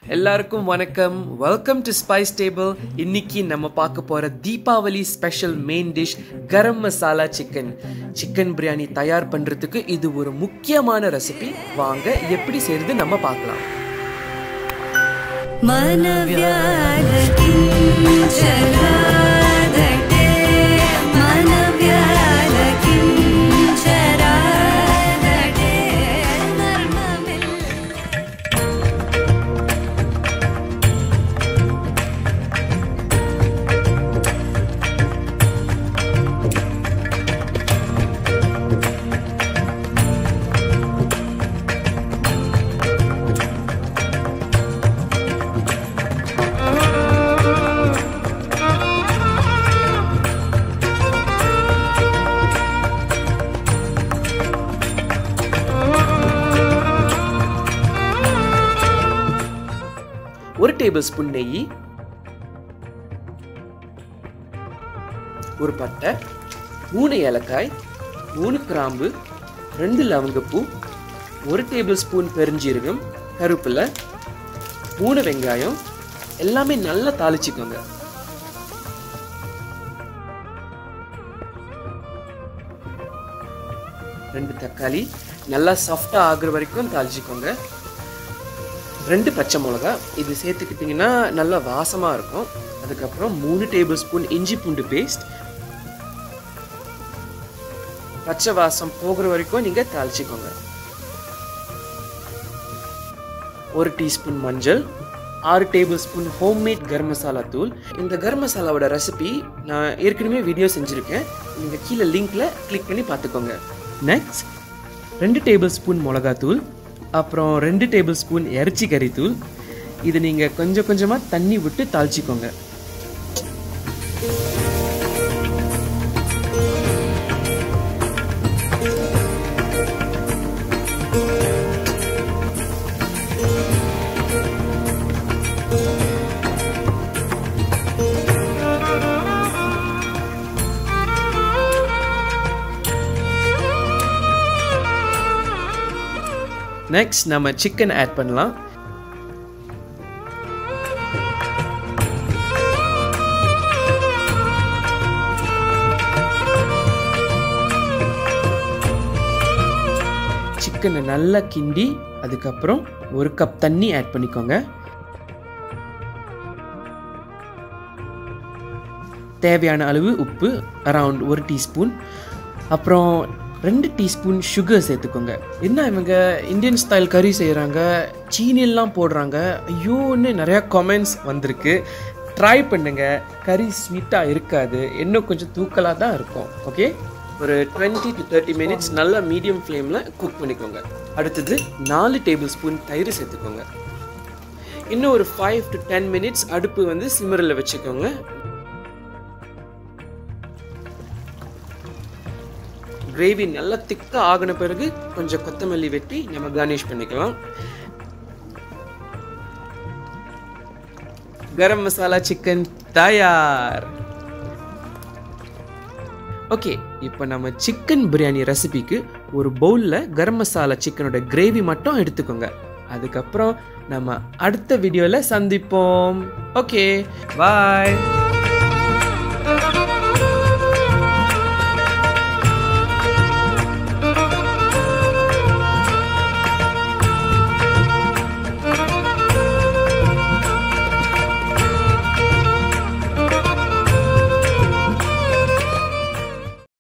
எல்லாருக்கும் வணக்கம் welcome to spice table இன்னைக்கு நம்ம பார்க்க போற Deepavali special main dish garam masala chicken chicken biryani தயார் பண்றதுக்கு இது ஒரு முக்கியமான ரெசிபி வாங்க எப்படி செய்யறது நம்ம பார்க்கலாம் मनव्यालकिञ्चरादटे मनव्यालकिञ्चरादटे नर्ममिल् ஒரு டேபிள் ஸ்பூன் நெய் ஒரு பட்டை மூணு ஏலக்காய் மூணு கிராம்பு ரெண்டு லவங்கப்பூ ஒரு டேபிள் ஸ்பூன் பெருஞ்சீரகம் கருவேப்பிலை மூணு வெங்காயம் எல்லாமே நல்லா தாளிச்சுக்கோங்க ரெண்டு தக்காளி நல்லா சாஃப்டாக ஆகுற வரைக்கும் தாளிச்சுக்கோங்க ரெண்டு பச்சை மிளகா இது சேர்த்துக்கிட்டிங்கன்னா நல்லா வாசமாக இருக்கும் அதுக்கப்புறம் மூணு டேபிள் ஸ்பூன் இஞ்சி பூண்டு பேஸ்ட் பச்சை வாசம் போகிற வரைக்கும் நீங்கள் தாளிச்சிக்கோங்க ஒரு டீஸ்பூன் மஞ்சள் ஆறு tablespoon homemade garam masala தூள் இந்த கரம் மசாலாவோட ரெசிபி நான் ஏற்கனவே வீடியோ செஞ்சுருக்கேன் நீங்கள் கீழே லிங்க்ல கிளிக் பண்ணி பார்த்துக்கோங்க நெக்ஸ்ட் ரெண்டு டேபிள் ஸ்பூன் மிளகாத்தூள் அப்புறம் ரெண்டு டேபிள் ஸ்பூன் இறைச்சி கறி தூள் இது நீங்கள் கொஞ்சம் கொஞ்சமாக தண்ணி விட்டு தாளிச்சிக்கோங்க நெக்ஸ்ட் நம்ம சிக்கன் ஆட் பண்ணலாம் சிக்கனை நல்லா கிண்டி அதுக்கப்புறம் ஒரு கப் தண்ணி ஆட் பண்ணிக்கோங்க தேவையான அளவு உப்பு அரவுண்ட் ஒரு டீஸ்பூன் அப்புறம் ரெண்டு டீஸ்பூன் சுகர் சேர்த்துக்கோங்க என்ன இவங்க இந்தியன் ஸ்டைல் கறி செய்கிறாங்க சீனியெல்லாம் போடுறாங்க ஐயோன்னு நிறையா கமெண்ட்ஸ் வந்திருக்கு ட்ரை பண்ணுங்க கறி ஸ்வீட்டாக இருக்காது இன்னும் கொஞ்சம் தூக்கலாக தான் இருக்கும் ஓகே ஒரு டுவெண்ட்டி டு தேர்ட்டி மினிட்ஸ் நல்லா மீடியம் ஃப்ளேமில் குக் பண்ணிக்கோங்க அடுத்தது நாலு டேபிள் ஸ்பூன் தயிர் சேர்த்துக்கோங்க இன்னும் ஒரு ஃபைவ் டு டென் மினிட்ஸ் அடுப்பு வந்து சிம்மரில் வச்சுக்கோங்க கிரேவி நல்லா திக்காக ஆகின பிறகு கொஞ்சம் கொத்தமல்லி வெட்டி நம்ம கார்னிஷ் பண்ணிக்கலாம் கரம் மசாலா சிக்கன் தயார் ஓகே இப்போ நம்ம சிக்கன் பிரியாணி ரெசிபிக்கு ஒரு பவுலில் கரம் மசாலா சிக்கனோட கிரேவி மட்டும் எடுத்துக்கோங்க அதுக்கப்புறம் நம்ம அடுத்த வீடியோவில் சந்திப்போம் ஓகே பாய்